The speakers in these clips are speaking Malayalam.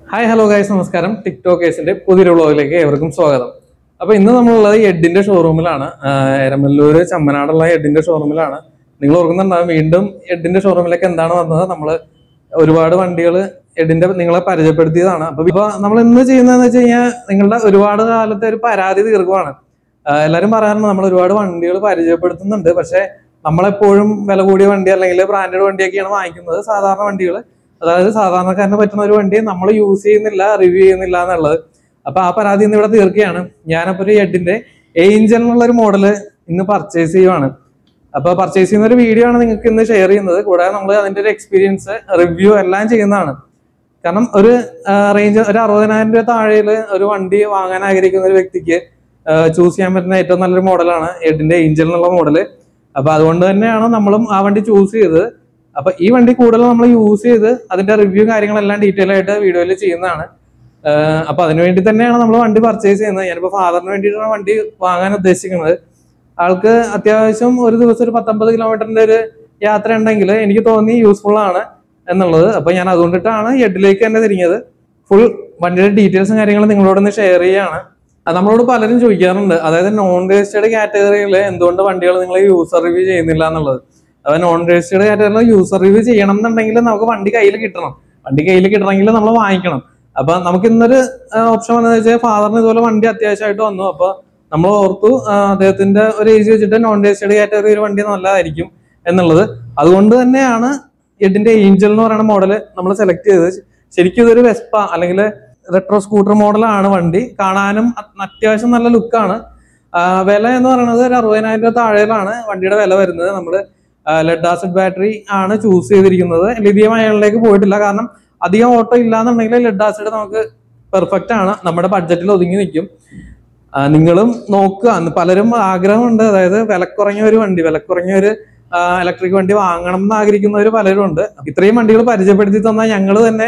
ഹായ് ഹലോ ഗൈസ് നമസ്കാരം ടിക്ടോക്കേഴ്സിന്റെ പുതിയൊരു വ്ളോഗിലേക്ക് ഏവർക്കും സ്വാഗതം അപ്പൊ ഇന്ന് നമ്മളുള്ളത് എഡിന്റെ ഷോറൂമിലാണ് ആഹ് എരമല്ലൂര് ചമ്മനാടുള്ള എഡിന്റെ ഷോറൂമിലാണ് നിങ്ങൾ ഓർക്കുന്നുണ്ടാവും വീണ്ടും എഡിന്റെ ഷോറൂമിലേക്ക് എന്താണ് വന്നത് നമ്മൾ ഒരുപാട് വണ്ടികൾ എഡിന്റെ നിങ്ങളെ പരിചയപ്പെടുത്തിയതാണ് അപ്പൊ ഇപ്പൊ നമ്മൾ ഇന്ന് ചെയ്യുന്നതെന്ന് വെച്ച് കഴിഞ്ഞാൽ നിങ്ങളുടെ ഒരുപാട് കാലത്തെ ഒരു പരാതി തീർക്കുവാണ് ആഹ് എല്ലാരും പറയാറുണ്ട് നമ്മൾ ഒരുപാട് വണ്ടികൾ പരിചയപ്പെടുത്തുന്നുണ്ട് പക്ഷെ നമ്മളെപ്പോഴും വില കൂടിയ വണ്ടി അല്ലെങ്കിൽ ബ്രാൻഡഡ് വണ്ടിയൊക്കെയാണ് വാങ്ങിക്കുന്നത് സാധാരണ വണ്ടികൾ അതായത് സാധാരണക്കാരന് പറ്റുന്ന ഒരു വണ്ടി നമ്മൾ യൂസ് ചെയ്യുന്നില്ല റിവ്യൂ ചെയ്യുന്നില്ല എന്നുള്ളത് അപ്പൊ ആ പരാതി ഇന്ന് ഇവിടെ തീർക്കുകയാണ് ഞാനപ്പോ ഒരു എഡിന്റെ ഏഞ്ചൽ എന്നുള്ള ഒരു മോഡല് ഇന്ന് പർച്ചേസ് ചെയ്യുവാണ് അപ്പൊ പർച്ചേസ് ചെയ്യുന്ന ഒരു വീഡിയോ ആണ് നിങ്ങൾക്ക് ഇന്ന് ഷെയർ ചെയ്യുന്നത് കൂടാതെ നമ്മൾ അതിന്റെ ഒരു എക്സ്പീരിയൻസ് റിവ്യൂ എല്ലാം ചെയ്യുന്നതാണ് കാരണം ഒരു റേഞ്ച് ഒരു അറുപതിനായിരം രൂപ താഴെയിൽ ഒരു വണ്ടി വാങ്ങാൻ ആഗ്രഹിക്കുന്ന ഒരു വ്യക്തിക്ക് ചൂസ് ചെയ്യാൻ പറ്റുന്ന ഏറ്റവും നല്ലൊരു മോഡലാണ് എഡിന്റെ ഏഞ്ചൽ എന്നുള്ള മോഡല് അപ്പൊ അതുകൊണ്ട് തന്നെയാണ് നമ്മളും ആ വണ്ടി ചൂസ് ചെയ്തത് അപ്പൊ ഈ വണ്ടി കൂടുതൽ നമ്മൾ യൂസ് ചെയ്ത് അതിന്റെ റിവ്യൂ കാര്യങ്ങളെല്ലാം ഡീറ്റെയിൽ ആയിട്ട് വീഡിയോയിൽ ചെയ്യുന്നതാണ് ആഹ് അപ്പൊ അതിനു വേണ്ടി തന്നെയാണ് നമ്മൾ വണ്ടി പർച്ചേസ് ചെയ്യുന്നത് ഞാനിപ്പോ ഫാദറിന് വേണ്ടിയിട്ടാണ് വണ്ടി വാങ്ങാൻ ഉദ്ദേശിക്കുന്നത് ആൾക്ക് അത്യാവശ്യം ഒരു ദിവസം ഒരു പത്തൊമ്പത് കിലോമീറ്ററിന്റെ ഒരു യാത്ര ഉണ്ടെങ്കിൽ എനിക്ക് തോന്നി യൂസ്ഫുൾ ആണ് എന്നുള്ളത് അപ്പൊ ഞാൻ അതുകൊണ്ടിട്ടാണ് എഡിലേക്ക് തന്നെ തിരിഞ്ഞത് ഫുൾ വണ്ടിയുടെ ഡീറ്റെയിൽസും കാര്യങ്ങളും നിങ്ങളോടൊന്ന് ഷെയർ ചെയ്യാണ് അത് നമ്മളോട് പലരും ചോദിക്കാറുണ്ട് അതായത് നോൺ രജിസ്റ്റേർഡ് കാറ്റഗറിയിൽ എന്തുകൊണ്ട് വണ്ടികൾ നിങ്ങൾ യൂസർ റിവ്യൂ ചെയ്യുന്നില്ല എന്നുള്ളത് അപ്പൊ നോൺ രജിസ്റ്റേർഡ് കാറ്റഗറിയിൽ യൂസർ റിവ്യൂ ചെയ്യണം എന്നുണ്ടെങ്കിൽ നമുക്ക് വണ്ടി കയ്യിൽ കിട്ടണം വണ്ടി കയ്യിൽ കിട്ടണമെങ്കിൽ നമ്മൾ വാങ്ങിക്കണം അപ്പൊ നമുക്ക് ഇന്നൊരു ഓപ്ഷൻ വന്നത് വെച്ചാൽ ഫാദറിന് ഇതുപോലെ വണ്ടി അത്യാവശ്യമായിട്ട് വന്നു അപ്പൊ നമ്മൾ ഓർത്തു ആ, അദ്ദേഹത്തിന്റെ ഒരു ഏജ് വെച്ചിട്ട് നോൺ രജിസ്റ്റേർഡ് കാറ്റഗറി ഒരു വണ്ടി നല്ലതായിരിക്കും എന്നുള്ളത് അതുകൊണ്ട് തന്നെയാണ് എഡിന്റെ ഏഞ്ചൽ എന്ന് പറയുന്ന മോഡല് നമ്മൾ സെലക്ട് ചെയ്തത് ശരിക്കും ഇതൊരു വെസ്പ അല്ലെങ്കിൽ റെട്രോ സ്കൂട്ടർ മോഡലാണ് വണ്ടി കാണാനും അത് അത്യാവശ്യം നല്ല ലുക്കാണ് വില എന്ന് പറയുന്നത് ഒരു അറുപതിനായിരം രൂപ താഴെയിലാണ് വണ്ടിയുടെ വില വരുന്നത് നമ്മൾ ലെഡ് ആസിഡ് ബാറ്ററി ആണ് ചൂസ് ചെയ്തിരിക്കുന്നത് ലിഥിയം അയണിലേക്ക് പോയിട്ടില്ല കാരണം അധികം ഓട്ടോ ഇല്ലാന്നുണ്ടെങ്കിൽ ലെഡ് ആസിഡ് നമുക്ക് പെർഫെക്റ്റ് ആണ് നമ്മുടെ ബഡ്ജറ്റിൽ ഒതുങ്ങി നിൽക്കും ആ, നിങ്ങളും നോക്കുക അന്ന് പലരും ആഗ്രഹമുണ്ട് അതായത് വിലക്കുറഞ്ഞ ഒരു വണ്ടി വിലക്കുറഞ്ഞ ഒരു ഇലക്ട്രിക് വണ്ടി വാങ്ങണം എന്ന് ആഗ്രഹിക്കുന്നവർ പലരും ഉണ്ട് ഇത്രയും വണ്ടികൾ പരിചയപ്പെടുത്തി തന്നാൽ ഞങ്ങൾ തന്നെ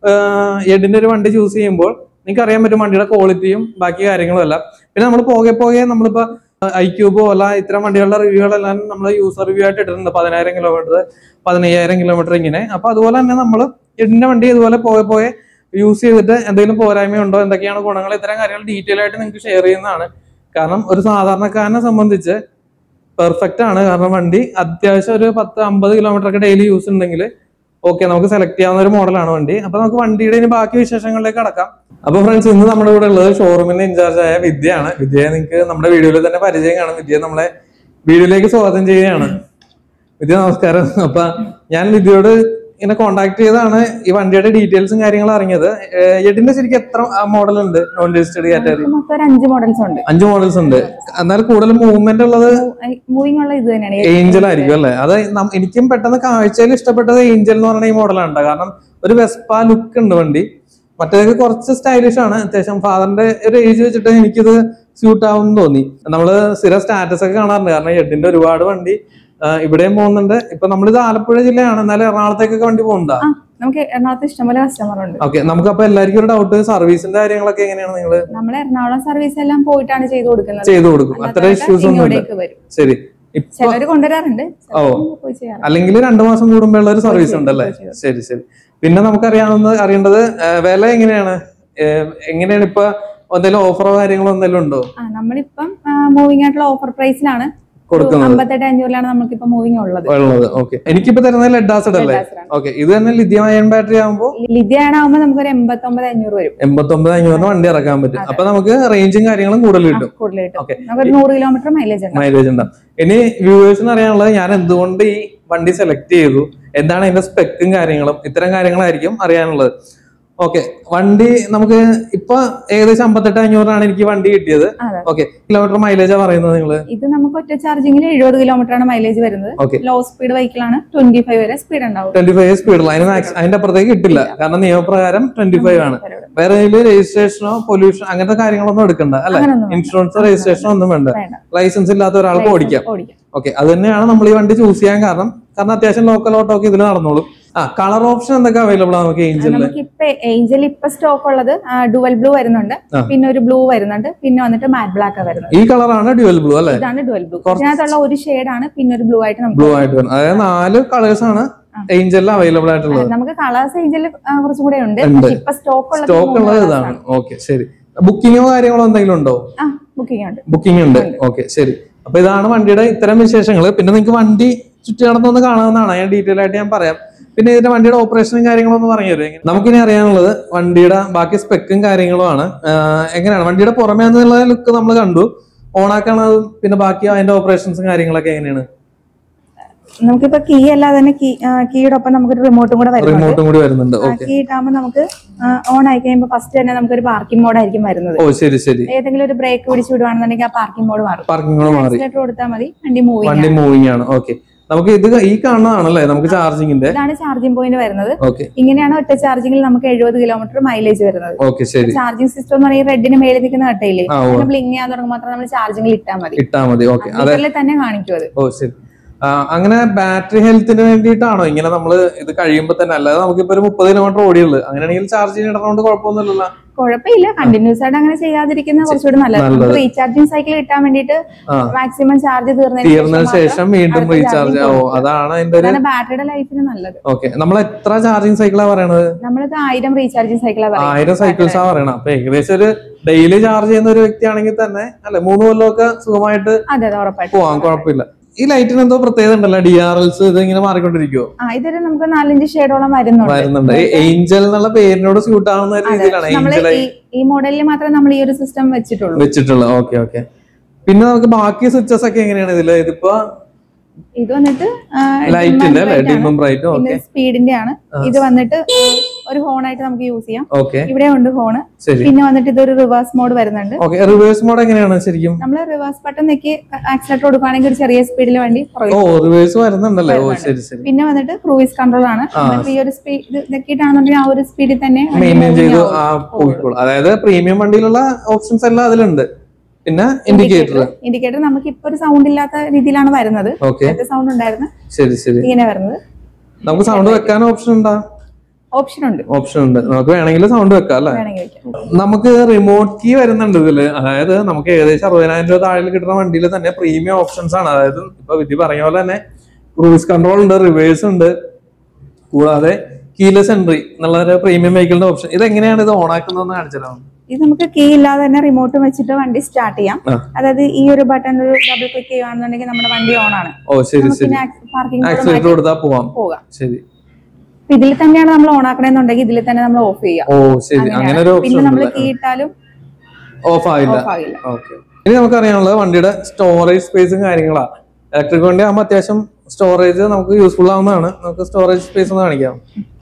എഡിന്റെ ഒരു വണ്ടി ചൂസ് ചെയ്യുമ്പോൾ നിങ്ങൾക്ക് അറിയാൻ പറ്റും വണ്ടിയുടെ ക്വാളിറ്റിയും ബാക്കി കാര്യങ്ങളും എല്ലാം പിന്നെ നമ്മൾ പോകെ പോകെ നമ്മളിപ്പോ ഐ ക്യൂബ് പോലെ ഇത്തരം വണ്ടികളുടെ റിവ്യൂകളെല്ലാം നമ്മൾ യൂസർ റിവ്യൂ ആയിട്ട് ഇട്ടിട്ടുണ്ട് പതിനായിരം കിലോമീറ്റർ പതിനയ്യായിരം കിലോമീറ്റർ ഇങ്ങനെ അപ്പൊ അതുപോലെ തന്നെ നമ്മൾ എഡിന്റെ വണ്ടി ഇതുപോലെ പോകെ പോകെ യൂസ് ചെയ്തിട്ട് എന്തെങ്കിലും പോരായ്മയുണ്ടോ എന്തൊക്കെയാണ് ഗുണങ്ങൾ ഇത്തരം കാര്യങ്ങൾ ഡീറ്റെയിൽ ആയിട്ട് നിങ്ങൾക്ക് ഷെയർ ചെയ്യുന്നതാണ് കാരണം ഒരു സാധാരണക്കാരനെ സംബന്ധിച്ച് പെർഫെക്റ്റ് ആണ് കാരണം വണ്ടി അത്യാവശ്യം ഒരു പത്ത് അമ്പത് കിലോമീറ്റർ ഒക്കെ ഡെയിലി യൂസ് ഉണ്ടെങ്കിൽ ഓക്കെ നമുക്ക് സെലക്ട് ചെയ്യാവുന്ന ഒരു മോഡലാണ് വണ്ടി അപ്പൊ നമുക്ക് വണ്ടിയുടെ ഇനി ബാക്കി വിശേഷങ്ങളിലേക്ക് കടക്കാം അപ്പൊ ഫ്രണ്ട്സ് ഇന്ന് നമ്മുടെ ഇവിടെ ഉള്ളത് ഷോറൂമിന്റെ ഇൻചാർജ് ആയ വിദ്യയാണ് വിദ്യയെ നിങ്ങൾക്ക് നമ്മുടെ വീഡിയോയിൽ തന്നെ പരിചയം കാണും വിദ്യ നമ്മളെ വീഡിയോയിലേക്ക് സ്വാഗതം ചെയ്യുകയാണ് വിദ്യ നമസ്കാരം അപ്പൊ ഞാൻ വിദ്യയോട് ഇങ്ങനെ കോണ്ടാക്ട് ചെയ്താണ് ഈ വണ്ടിയുടെ ഡീറ്റെയിൽസും കാര്യങ്ങളും അറിഞ്ഞത് ഏഹ് എഡിന്റെ ശരിക്കും എത്ര മോഡൽ ഉണ്ട് നോൺ രജിസ്റ്റേർഡ് കാറ്റഗറി നമുക്ക് മൊത്തം ഒരു അഞ്ച് മോഡൽസ് ഉണ്ട് അഞ്ച് മോഡൽസ് ഉണ്ട് എന്നാൽ കൂടുതൽ മൂവ്മെന്റ് ഉള്ളത് മൂവിംഗ് ഉള്ള ഇത് തന്നെയാണ് ഏഞ്ചൽ ആയിരിക്കും അല്ലെ അത് നം- എനിക്കും പെട്ടെന്ന് കാഴ്ചയിൽ ഇഷ്ടപ്പെട്ടത് ഏഞ്ചൽ എന്ന് പറയുന്ന ഈ മോഡലാണ് കാരണം ഒരു വെസ്പ ലുക്ക് ഉണ്ട് വണ്ടി മറ്റേതൊക്കെ കുറച്ച് സ്റ്റൈലിഷ് ആണ് അത്യാവശ്യം ഫാദറിന്റെ ഒരു ഏജ് വെച്ചിട്ട് എനിക്കിത് സ്യൂട്ട് ആവും എന്ന് തോന്നി നമ്മള് സ്ഥിര സ്റ്റാറ്റസ് ഒക്കെ കാണാറുണ്ട് കാരണം എഡിന്റെ ഒരുപാട് വണ്ടി ആ, ഇവിടെയും പോകുന്നുണ്ട് ഇപ്പൊ നമ്മളിത് ആലപ്പുഴ ജില്ലയാണ് എന്നാലും എറണാകുളത്തേക്കൊക്കെ വണ്ടി പോകുന്നുണ്ടോ ആ നമുക്ക് എറണാകുളത്ത് ഇഷ്ടംപോലെ കസ്റ്റമർ ഉണ്ട് ഓക്കെ നമുക്ക് അപ്പൊ എല്ലാവർക്കും ഒരു ഡൗട്ട് സർവീസിന്റെ കാര്യങ്ങളൊക്കെ എങ്ങനെയാണ് നിങ്ങൾ നമ്മൾ എറണാകുളം സർവീസ് എല്ലാം പോയിട്ടാണ് ചെയ്തു കൊടുക്കുന്നത് ചെയ്തു കൊടുക്കും അത്ര അല്ലാതെ ഇഷ്യൂസ് ഒന്നും ഇല്ല ഇങ്ങോട്ടേക്ക് വരും ശരി ഇപ്പൊ ചിലര് കൊണ്ടുവരാറുണ്ട് ഓ. ചിലര് പോയി ചെയ്യാറുണ്ട് അല്ലെങ്കിൽ രണ്ടു മാസം കൂടുമ്പോഴുള്ള ഒരു സർവീസ് ചെയ്തു, ഉണ്ടല്ലേ പോയി ചെയ്തു. ശരി ശരി പിന്നെ നമുക്കറിയാവുന്ന അറിയേണ്ടത് ആ, വില എങ്ങനെയാണ് ഏ, എങ്ങനെയാണ് ഇപ്പൊ എന്തെങ്കിലും ഓഫറോ കാര്യങ്ങളോ എന്തെങ്കിലും ഉണ്ടോ ആ നമ്മളിപ്പം മൂവിംഗ് ആയിട്ടുള്ള ഓഫർ പ്രൈസിലാണ് കൊടുക്കുന്നത് അമ്പത്തെട്ട് അഞ്ഞൂറിലാണ് നമുക്കിപ്പോ മൂവിംഗ് ഉള്ളത് ഉള്ളത് ഓക്കെ എനിക്കിപ്പോ തരുന്നത് ലെഡ് ആസിഡ് അല്ലേ Lead acid ആണ്. ഓക്കെ ഇത് തന്നെ ലിഥിയം അയൺ ബാറ്ററി ആകുമ്പോൾ ലിഥിയാണ് ആവുമ്പോ നമുക്കൊരു എൺപത്തി ഒമ്പത് അഞ്ഞൂറ് വരും എൺപത്തി ഒമ്പത് അഞ്ഞൂറിന് വണ്ടി ഇറക്കാൻ പറ്റും അതെ. അപ്പൊ നമുക്ക് റേഞ്ചും കാര്യങ്ങളും കൂടുതൽ കിട്ടും കൂടുതൽ കിട്ടും ഓക്കെ നമുക്കൊരു നൂറ് കിലോമീറ്റർ മൈലേജ് ഉണ്ട് മൈലേജ് ഉണ്ടാവും ഇനി വ്യൂവേഴ്സിന് അറിയാനുള്ളത് ഞാൻ എന്തുകൊണ്ട് ഈ വണ്ടി സെലക്ട് ചെയ്തു എന്താണ് അതിന്റെ സ്പെക്കും കാര്യങ്ങളും ഇത്തരം കാര്യങ്ങളായിരിക്കും അറിയാനുള്ളത് ഓക്കെ വണ്ടി നമുക്ക് ഇപ്പൊ ഏകദേശം അമ്പത്തെട്ട് അഞ്ഞൂറാണ് എനിക്ക് വണ്ടി കിട്ടിയത് അതെ. ഓക്കെ കിലോമീറ്റർ മൈലേജാ പറയുന്നത് നിങ്ങള് ഇത് നമുക്ക് ഒറ്റ ചാർജിങ്ങിൽ എഴുപത് കിലോമീറ്റർ ആണ് മൈലേജ് വരുന്നത് ഓക്കെ ലോ സ്പീഡ് വെഹിക്കിളാണ് ട്വന്റി ഫൈവ് വരെ സ്പീഡ് ഉണ്ടാവും ട്വന്റി ഫൈവ് സ്പീഡിൽ അതിന് മാക്സ് അതിന്റെ അപ്പുറത്തേക്ക് കിട്ടില്ല കാരണം നിയമപ്രകാരം ട്വന്റി ഫൈവ് ആണ് വേറെ ഇതില് രജിസ്ട്രേഷനോ പൊല്യൂഷൻ അങ്ങനത്തെ കാര്യങ്ങളൊന്നും എടുക്കണ്ട അല്ലെ അങ്ങനൊന്നും വേണ്ട. ഇൻഷുറൻസോ രജിസ്ട്രേഷനോ ഒന്നും വേണ്ട വേണ്ട. ലൈസൻസ് ഇല്ലാത്ത ഒരാൾക്ക് ഓടിക്കാം ഓടിക്കാം ഓക്കെ അത് തന്നെയാണ് നമ്മൾ ഈ വണ്ടി ചൂസ് ചെയ്യാൻ കാരണം കാരണം അത്യാവശ്യം ലോക്കൽ ഓട്ടോ ഒക്കെ ഇതിൽ നടന്നോളും ആ കളർ ഓപ്ഷൻ എന്തൊക്കെ അവൈലബിൾ ആണ് നമുക്ക് ഏഞ്ചലില് നമുക്ക് ഇപ്പൊ ഏഞ്ചൽ ഇപ്പൊ സ്റ്റോക്ക് ഉള്ളത് ഡുവൽ ബ്ലൂ വരുന്നുണ്ട് ആ. പിന്നെ ഒരു ബ്ലൂ വരുന്നുണ്ട് പിന്നെ വന്നിട്ട് മാറ്റ് ബ്ലാക്ക് വരുന്നത് ഈ കളറാണ് ഡ്യുവൽ ബ്ലൂ അല്ലെ ഇതാണ് ഡുവൽ ബ്ലൂ കുറച്ച് ഇതിനകത്തുള്ള ഒരു ഷെയ്ഡ് ആണ് പിന്നെ ഒരു ബ്ലൂ ആയിട്ട് നമുക്ക് ബ്ലൂ ആയിട്ട് വരുന്നത് അതായത് നാല് കളേഴ്സ് ആണ് ഏഞ്ചലിൽ അവൈലബിൾ ആയിട്ടുള്ളത് നമുക്ക് കളേഴ്സ് ഏഞ്ചിൽ കുറച്ചും കൂടെ ഉണ്ട് ഉണ്ട്. പക്ഷെ ഇപ്പൊ സ്റ്റോക്ക് ഉള്ളത് സ്റ്റോക്ക് മൂന്ന് ഉള്ളത് colours ഇതാണ് ആണ്. ഓക്കെ ശരി ബുക്കിങ്ങോ കാര്യങ്ങളോ എന്തെങ്കിലും ഉണ്ടോ ആ ബുക്കിംഗ് ഉണ്ട് ബുക്കിംഗ് ഉണ്ട് ഓക്കെ ശരി അപ്പൊ ഇതാണ് വണ്ടിയുടെ ഇത്തരം വിശേഷങ്ങൾ പിന്നെ നിങ്ങൾക്ക് വണ്ടി ചുറ്റി നടന്നൊന്ന് കാണാവുന്നതാണ് ഞാൻ ഡീറ്റെയിൽ ആയിട്ട് ഞാൻ പറയാം പിന്നെ ഇതിന്റെ വണ്ടിയുടെ ഓപ്പറേഷനും കാര്യങ്ങളും ഒന്ന് പറഞ്ഞു തരുമോ എങ്ങനെ? നമുക്കിനി അറിയാനുള്ളത് വണ്ടിയുടെ ബാക്കി സ്പെക്കും കാര്യങ്ങളുമാണ് ആഹ് എങ്ങനെയാണ് വണ്ടിയുടെ പുറമേ നിന്നുള്ള ലുക്ക് നമ്മൾ കണ്ടു ഓണാക്കണത് പിന്നെ ബാക്കി അതിന്റെ ഓപ്പറേഷൻസും കാര്യങ്ങളൊക്കെ എങ്ങനെയാണ് നമുക്കിപ്പോ കീ അല്ലാതെ തന്നെ കീ കീയുടെ ഒപ്പം നമുക്കൊരു റിമോട്ടും കൂടെ വരുന്നുണ്ട് റിമോട്ടും കൂടി വരുന്നുണ്ട് ഓക്കെ കീ ഇട്ടാകുമ്പോൾ നമുക്ക് ഓൺ ആയി കഴിയുമ്പോൾ ഫസ്റ്റ് തന്നെ നമുക്കൊരു പാർക്കിംഗ് മോഡ് ആയിരിക്കും വരുന്നത് ഓ ശരി ശരി ഏതെങ്കിലും ഒരു ബ്രേക്ക് പിടിച്ചു വിടുവാണെന്നുണ്ടെങ്കിൽ ആ പാർക്കിംഗ് മോഡ് മാറും പാർക്കിങ്ങോട് മാറി ആക്സിലേറ്റർ കൊടുത്താൽ മതി വണ്ടി മൂവിങ് വണ്ടി മൂവിങ് ആണ് ഓക്കെ നമുക്ക് ഇത് ഈ കാണുന്നതാണല്ലേ നമുക്ക് ചാർജിങ്ങിന്റെ ഇതാണ് ചാർജിംഗ് പോയിന്റ് വരുന്നത് ഓക്കെ ഇങ്ങനെയാണ് ഒറ്റ ചാർജിങ്ങിൽ നമുക്ക് എഴുപത് കിലോമീറ്റർ മൈലേജ് വരുന്നത് ഓക്കെ ശരി ചാർജിംഗ് സിസ്റ്റം എന്ന് പറയുന്നത് റെഡിന് മേളിൽ നിൽക്കുന്ന കട്ടയില്ലേ ആ, ഓ. അതിന് ബ്ലിങ് ചെയ്യാൻ തുടങ്ങുമ്പോൾ മാത്രം നമ്മൾ ചാർജിങ്ങിൽ ഇട്ടാൽ മതി ഇട്ടാ മതി ഓക്കെ അതെ മീറ്ററിൽ തന്നെ കാണിക്കും അത് ഓ ശരി ആ, അങ്ങനെ ബാറ്ററി ഹെൽത്തിന് വേണ്ടിയിട്ടാണോ ഇങ്ങനെ നമ്മൾ ഇത് കഴിയുമ്പോൾ തന്നെ അല്ലാതെ നമുക്കിപ്പോ ഒരു മുപ്പത് കിലോമീറ്റർ ഓടിയുള്ളൂ അങ്ങനെയാണെങ്കിൽ ചാർജിങ് ഇടണോണ്ട് കുഴപ്പമൊന്നുമില്ലല്ലോ കുഴപ്പമില്ല കണ്ടിന്യൂസ് ആയിട്ട് അങ്ങനെ ചെയ്യാതിരിക്കുന്ന കുറച്ചുകൂടി നല്ലത് നല്ലത്. നമുക്ക് റീചാർജിങ് സൈക്കിൾ കിട്ടാൻ വേണ്ടിയിട്ട് ആ മാക്സിമം ചാർജ് തീർന്നതിന് തീർന്നതിന് ശേഷം വീണ്ടും അടുത്ത റീചാർജ് charging ഓ കൊടുക്കുക. അതാണ് അതിന്റെ ഒരു അതാണ് ബാറ്ററിയുടെ ലൈഫിന് നല്ലത് ഓക്കെ നമ്മൾ എത്ര ചാർജിങ് സൈക്കിളാ പറയണത് നമ്മളിത് ആയിരം റീചാർജിങ് സൈക്കിളാണ് പറയുന്നത് ആയിരം സൈക്കിൾസ് ആ പറയണം അപ്പൊ ഏകദേശം ഒരു ഡെയിലി ചാർജ് ചെയ്യുന്ന ഒരു വ്യക്തിയാണെങ്കിൽ തന്നെ അല്ലെ മൂന്ന് കൊല്ലമൊക്കെ സുഖമായിട്ട് അതെ അതെ ഉറപ്പായിട്ടും പോവാം കുഴപ്പമില്ല ഈ ലൈറ്റിന് എന്തോ പ്രത്യേകത ഉണ്ടല്ലോ ഡി ആർ എൽസ് ഇത് ഇങ്ങനെ മാറിക്കൊണ്ടിരിക്കുവോ ആ ഇതൊരു നമുക്ക് നാലഞ്ച് ഷെയ്ഡോളം വരുന്നുണ്ട് വരുന്നുണ്ട് ഈ ഏഞ്ചൽ എന്നുള്ള പേരിനോട് സ്യൂട്ട് ആവുന്ന രീതിയിലാണ് നമ്മൾ ഏഞ്ചൽ ഈ ഈ മോഡലിൽ മാത്രമേ നമ്മൾ ഈ ഒരു സിസ്റ്റം വെച്ചിട്ടുള്ളൂ വെച്ചിട്ടുള്ളത് ഓക്കെ ഓക്കെ പിന്നെ നമുക്ക് ബാക്കി സ്വിച്ചസ് ഒക്കെ എങ്ങനെയാണ് ഇതില് ഇതിപ്പോ ഇത് വന്നിട്ട് ലൈറ്റിന്റെ അല്ലെ ഡിമും ബ്രൈറ്റും ഓക്കെ സ്പീഡിന്റെ ആണ് ഇത് വന്നിട്ട് ഒരു ഹോൺ ആയിട്ട് നമുക്ക് യൂസ് ചെയ്യാം ഓക്കെ ഇവിടെ ഉണ്ട് ഹോണ് ശരി പിന്നെ വന്നിട്ട് ഇതൊരു റിവേഴ്സ് മോഡ് വരുന്നുണ്ട് ഓക്കെ റിവേഴ്സ് മോഡ് എങ്ങനെയാണ് ശരിക്കും നമ്മൾ റിവേഴ്സ് ബട്ടൺ നെക്കി ആക്സിലേറ്റർ കൊടുക്കുകയാണെങ്കിൽ ഒരു ചെറിയ സ്പീഡിൽ വണ്ടി പുറകിൽ ഓ റിവേഴ്സ് വരുന്നുണ്ടല്ലേ ഓ ശരി ശരി പിന്നെ വന്നിട്ട് ക്രൂയിസ് കൺട്രോൾ ആണ് നമുക്ക് ഈ ഒരു സ്പീഡ് ഇത് നെക്കിയിട്ടാണെന്നുണ്ടെങ്കിൽ ആ ഒരു സ്പീഡിൽ തന്നെ വണ്ടി മെയിൻറ്റെയിൻ moving ചെയ്ത് ആവും. ആ പോയിക്കോളൂ അതായത് പ്രീമിയം വണ്ടിയിലുള്ള ഓപ്ഷൻസ് എല്ലാം അതിലുണ്ട് പിന്നെ ഇൻഡിക്കേറ്റർ ഇൻഡിക്കേറ്റർ നമുക്ക് ഇപ്പൊ ഒരു സൗണ്ട് ഇല്ലാത്ത രീതിയിലാണ് വരുന്നത് ഓക്കെ നേരത്തെ സൗണ്ട് ഉണ്ടായിരുന്നു ശരി ശരി ഇങ്ങനെ വരുന്നത് നമുക്ക് സൗണ്ട് വെക്കാൻ ഓപ്ഷൻ ഉണ്ടാ ഓപ്ഷൻ ഉണ്ട് ഓപ്ഷൻ ഉണ്ട് നമുക്ക് വേണമെങ്കിൽ സൗണ്ട് വെക്കാം അല്ലെ വേണമെങ്കിൽ വെക്കാം നമുക്ക് റിമോട്ട് കീ വരുന്നുണ്ട് ഇതില് അതായത് നമുക്ക് ഏകദേശം അറുപതിനായിരം രൂപ താഴെ കിട്ടുന്ന വണ്ടിയിൽ തന്നെ പ്രീമിയം ഓപ്ഷൻസ് ആണ് അതായത് ഇപ്പൊ വിധി പറഞ്ഞ പോലെ തന്നെ ക്രൂസ് കൺട്രോൾ ഉണ്ട് റിവേഴ്സ് ഉണ്ട് കൂടാതെ കീലെസ് എൻട്രി എന്നുള്ള ഒരു പ്രീമിയം വെഹിക്കിളിന്റെ ഓപ്ഷൻ ഇത് എങ്ങനെയാണ് ഇത് ഓൺ ആക്കുന്നതെന്ന് കാണിച്ചല്ലോ ഇത് നമുക്ക് കീ ഇല്ലാതെ തന്നെ റിമോട്ട് വെച്ചിട്ട് വണ്ടി സ്റ്റാർട്ട് ചെയ്യാം ആ. അതായത് ഈ ഒരു ബട്ടൺ ഒരു ഡബിൾ ക്ലിക്ക് ചെയ്യുകയാണെന്നുണ്ടെങ്കിൽ നമ്മുടെ വണ്ടി ഓൺ ആണ് ഓ ശരി നമുക്ക് ശരി പിന്നെ പാർക്കിംഗ് ആക്സിലേറ്റർ കൊടുത്താൽ പോവാം പോകാം ശരി അപ്പൊ ഇതിൽ തന്നെയാണ് നമ്മൾ ഓൺ ആക്കണമെന്നുണ്ടെങ്കിൽ ഇതിൽ തന്നെ നമ്മൾ ഓഫ് ചെയ്യാം ഓ ശരി അങ്ങനെ ഒരു ഓപ്ഷൻ പിന്നെ നമ്മൾ ഉണ്ട് കീ ഇട്ടാലും ഓഫ് ആയില്ല ഓഫ് ആകില്ല ഓക്കെ ഇനി നമുക്കറിയാനുള്ളത് വണ്ടിയുടെ സ്റ്റോറേജ് സ്പേസും കാര്യങ്ങളാണ് ഇലക്ട്രിക് വണ്ടി ആകുമ്പോൾ അത്യാവശ്യം സ്റ്റോറേജ് നമുക്ക് യൂസ്ഫുൾ ആവുന്നതാണ് നമുക്ക് സ്റ്റോറേജ് സ്പേസ് ഒന്ന് കാണിക്കാം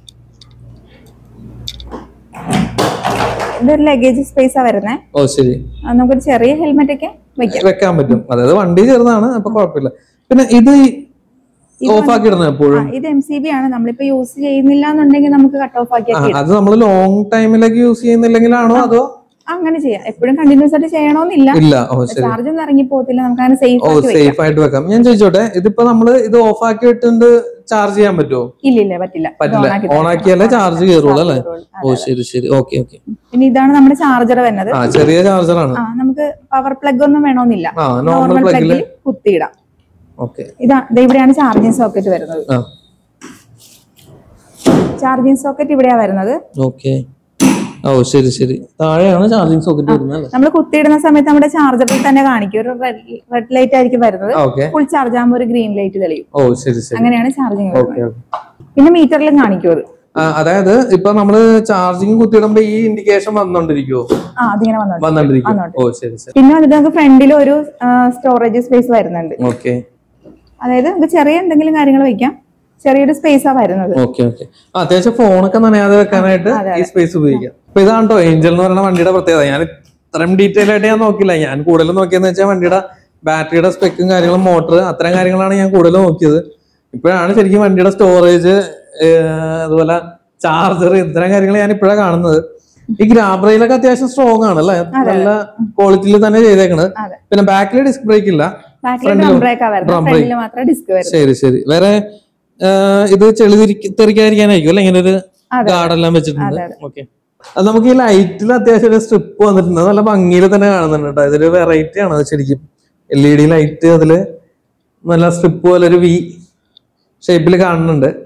ഇതൊരു ലഗേജ് സ്പേസ് ആ വരുന്നത് ഓ ശരി നമുക്കൊരു ചെറിയ ഹെൽമെറ്റ് ഒക്കെ വെക്കാം വെക്കാൻ പറ്റും അതായത് വണ്ടി ചെറുതാണ് അപ്പൊ കുഴപ്പമില്ല പിന്നെ ഇത് ഓഫ് ആക്കി ഇടണം ആ, എപ്പോഴും ഇത് എം സി ബി ആണ് നമ്മളിപ്പോ യൂസ് ചെയ്യുന്നില്ല എന്നുണ്ടെങ്കിൽ നമുക്ക് കട്ട് ഓഫ് ആക്കി ആ, അത് നമ്മൾ ലോങ് ടൈമിലേക്ക് യൂസ് ചെയ്യുന്നില്ലെങ്കിലാണോ അതോ അങ്ങനെ ചെയ്യാം എപ്പോഴും കണ്ടിന്യൂസ് ആയിട്ട് ചെയ്യണമെന്നില്ല ഇല്ല ഓ ശരി ചാർജ് ഒന്നും ഇറങ്ങി പോകത്തില്ല നമുക്ക് അങ്ങനെ സേഫ് ഓ ആക്കി വെക്കാം സേഫ് ആയിട്ട് വെക്കാം ഞാൻ ചോദിച്ചോട്ടെ ഇതിപ്പോ നമ്മള് ഇത് ഓഫ് ആക്കി ഇട്ടിട്ട് ചാർജ് ചെയ്യാൻ പറ്റുമോ ഇല്ല ഇല്ല പറ്റില്ല ഇത് പറ്റില്ല on ആക്കി ഓൺ തരാം. ആക്കിയാലേ ചാർജ് കയറുള്ളൂ അല്ലേ കയറുള്ളൂ. ഓ ശരി ശരി ഓക്കെ ഓക്കെ പിന്നെ ഇതാണ് നമ്മുടെ ചാർജർ വരുന്നത് ആ ചെറിയ ചാർജറാണ് ആ നമുക്ക് പവർ പ്ലഗ് ഒന്നും വേണമെന്നില്ല ആ നോർമൽ നോർമൽ പ്ലഗില് പ്ലഗിൽ കുത്തിയിടാം ഓക്കെ ഇതാ ദേ ഇവിടെയാണ് ചാർജിങ് സോക്കറ്റ് വരുന്നത് ആ ചാർജിങ് സോക്കറ്റ് ഇവിടെയാ വരുന്നത് ഓക്കെ ഓ ശരി ശരി താഴെയാണ് ചാർജിങ് സോക്കറ്റ് വരുന്നത് അല്ലേ നമ്മൾ കുത്തിയിടുന്ന സമയത്ത് നമ്മുടെ ചാർജറിൽ തന്നെ കാണിക്കും ഒരു റെഡ് ലൈറ്റ് ആയിരിക്കും വരുന്നത് ഓക്കെ ഫുൾ ചാർജ് ആകുമ്പോൾ ഒരു ഗ്രീൻ ലൈറ്റ് തെളിയും ഓ ശരി ശരി അങ്ങനെയാണ് ചാർജിങ് വരുന്നത് ഓക്കെ ഓക്കെ പിന്നെ മീറ്ററിലും കാണിക്കും അത് അതായത് ഇപ്പൊ നമ്മള് ചാർജിങ് കുത്തിയിടുമ്പോ ഈ ഇൻഡിക്കേഷൻ വന്നോണ്ടിരിക്കുവോ ആ അതിങ്ങനെ വന്നോട്ടെ വന്നോണ്ടിരിക്കും വന്നോട്ടെ. ഓ ശരി ശരി പിന്നെ വന്നിട്ട് നമുക്ക് ഫ്രണ്ടിൽ ഒരു സ്റ്റോറേജ് സ്പേസ് വരുന്നുണ്ട് ഓക്കെ അതായത് നമുക്ക് ചെറിയ എന്തെങ്കിലും കാര്യങ്ങൾ വെക്കാം ചെറിയൊരു സ്പേസാ വരുന്നത് ഓക്കെ ഓക്കെ അത്യാവശ്യം ഫോണൊക്കെ നനയാതെ വെക്കാനായിട്ട് ഈ സ്പേസ് ഉപയോഗിക്കാം അപ്പൊ ഇതാണ് കേട്ടോ ഏഞ്ചൽ എന്ന് പറയുന്ന വണ്ടിയുടെ പ്രത്യേകത ഞാൻ ഇത്രയും ഡീറ്റെയിൽ ആയിട്ട് ഞാൻ നോക്കില്ല ഞാൻ കൂടുതൽ നോക്കിയെന്ന് വെച്ചാൽ വണ്ടിയുടെ ബാറ്ററിയുടെ സ്പെക്കും കാര്യങ്ങളും മോട്ടർ അത്തരം കാര്യങ്ങളാണ് ഞാൻ കൂടുതൽ നോക്കിയത് ഇപ്പോഴാണ് ശരിക്കും വണ്ടിയുടെ സ്റ്റോറേജ് അതുപോലെ ചാർജർ ഇത്തരം കാര്യങ്ങൾ ഞാൻ ഇപ്പോഴാണ് കാണുന്നത് ഈ ഗ്രാബ് റെയിലൊക്കെ അത്യാവശ്യം സ്ട്രോങ് ആണ് അല്ലേ നല്ല ക്വാളിറ്റിയിൽ തന്നെ ചെയ്തേക്കണത് അതെ. പിന്നെ ബാക്കിൽ ഡിസ്ക് ബ്രേക്ക് ഇല്ല ബാക്കിൽ ഡ്രം ബ്രേക്കാ വരുന്നത് ഫ്രണ്ടിൽ മാത്രമേ ഡിസ്ക് വരുന്നത് ശരി ശരി വേറെ ആ, ഇത് ചെളി തിരിക്ക- തെറിക്കാതിരിക്കാനായിരിക്കും അല്ലെ ഇങ്ങനെ ഒരു അതെ. ഗാർഡെല്ലാം വെച്ചിട്ടുണ്ട് അതെ, ഓക്കെ അത് നമുക്ക് ഈ ലൈറ്റിൽ അത്യാവശ്യം ഒരു സ്ട്രിപ്പ് വന്നിട്ടുണ്ട് നല്ല ഭംഗിയിൽ തന്നെ കാണുന്നുണ്ട് കേട്ടോ ഇതൊരു വെറൈറ്റി ആണ് അത് ശരിക്കും എൽ ഇ ഡി ലൈറ്റ് അതില് നല്ല സ്ട്രിപ്പ് പോലെ ഒരു വി ഷേപ്പിൽ കാണുന്നുണ്ട്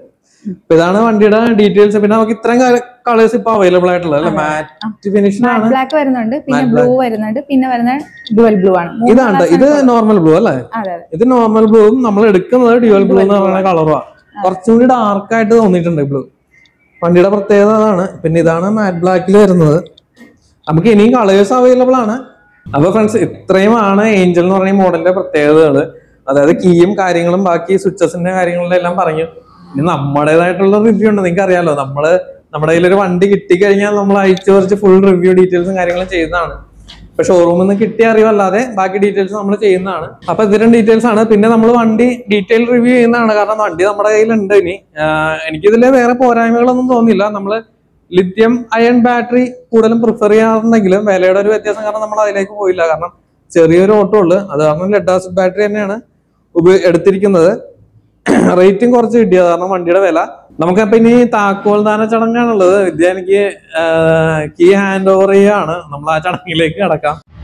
അപ്പൊ ഇതാണ് വണ്ടിയുടെ ഡീറ്റെയിൽസ് പിന്നെ നമുക്ക് ഇത്രയും കളേഴ്സ് ഇപ്പൊ അവൈലബിൾ ആയിട്ടുള്ളത് അല്ലെ മാറ്റ് ഫിനിഷിനാണ് ബ്ലാക്ക് വരുന്നുണ്ട് പിന്നെ ബ്ലൂ വരുന്നുണ്ട് പിന്നെ വരുന്ന ഡുവൽ ബ്ലൂ ആണ് മൂന്ന് ഇതാണ് ട്ടോ. ഇത് നോർമൽ ബ്ലൂ അല്ലേ അതെ അതെ ഇത് നോർമൽ ബ്ലൂവും നമ്മൾ എടുക്കുന്നത് ഡ്യുവൽ ബ്ലൂ എന്ന് പറയുന്ന കളറുമാണ് കുറച്ചും കൂടി ഡാർക്ക് ആയിട്ട് തോന്നിയിട്ടുണ്ട് ബ്ലൂ വണ്ടിയുടെ പ്രത്യേകത അതാണ് പിന്നെ ഇതാണ് മാറ്റ് ബ്ലാക്കിൽ വരുന്നത് നമുക്ക് ഇനിയും കളേഴ്സ് അവൈലബിൾ ആണ് അപ്പൊ ഫ്രണ്ട്സ് ഇത്രയുമാണ് ഏഞ്ചൽ എന്ന് പറയുന്ന മോഡലിന്റെ പ്രത്യേകതകൾ അതായത് കീയും കാര്യങ്ങളും ബാക്കി സ്വിച്ചസിന്റെ കാര്യങ്ങളുടെ എല്ലാം പറഞ്ഞു ഇനി നമ്മുടേതായിട്ടുള്ള റിവ്യൂ ഉണ്ട് നിങ്ങൾക്ക് അറിയാലോ നമ്മള് നമ്മുടെ കയ്യിൽ ഒരു വണ്ടി കിട്ടിക്കഴിഞ്ഞാൽ നമ്മൾ അയച്ചു കുറച്ച് ഫുൾ റിവ്യൂ ഡീറ്റെയിൽസും കാര്യങ്ങളും ചെയ്യുന്നതാണ് ഇപ്പൊ ഷോറൂമിൽ നിന്ന് കിട്ടിയ അറിവല്ലാതെ ബാക്കി ഡീറ്റെയിൽസ് നമ്മൾ ചെയ്യുന്നതാണ് അപ്പൊ ഇത്തരം ഡീറ്റെയിൽസ് ആണ് പിന്നെ നമ്മൾ വണ്ടി ഡീറ്റെയിൽ റിവ്യൂ ചെയ്യുന്നതാണ് കാരണം വണ്ടി നമ്മുടെ കയ്യിലുണ്ട് ഇനി ആഹ് എനിക്കിതില് വേറെ പോരായ്മകളൊന്നും തോന്നില്ല നമ്മള് ലിഥിയം അയൺ ബാറ്ററി കൂടുതലും പ്രിഫർ ചെയ്യാറുണ്ടെങ്കിലും വിലയുടെ ഒരു വ്യത്യാസം കാരണം നമ്മൾ അതിലേക്ക് പോയില്ല കാരണം ചെറിയൊരു ഓട്ടോ ഉള്ളു അത് കാരണം ലെഡ് ആസിഡ് ബാറ്ററി തന്നെയാണ് ഉപ- എടുത്തിരിക്കുന്നത് റേറ്റും കുറച്ച് കിട്ടിയത് കാരണം വണ്ടിയുടെ വില നമുക്കപ്പൊ ഇനി താക്കോൽ ദാന ചടങ്ങാണുള്ളത് വിദ്യ എനിക്ക് കീ ഹാൻഡ് ഓവർ ചെയ്യാണ് നമ്മൾ ആ ചടങ്ങിലേക്ക് കിടക്കാം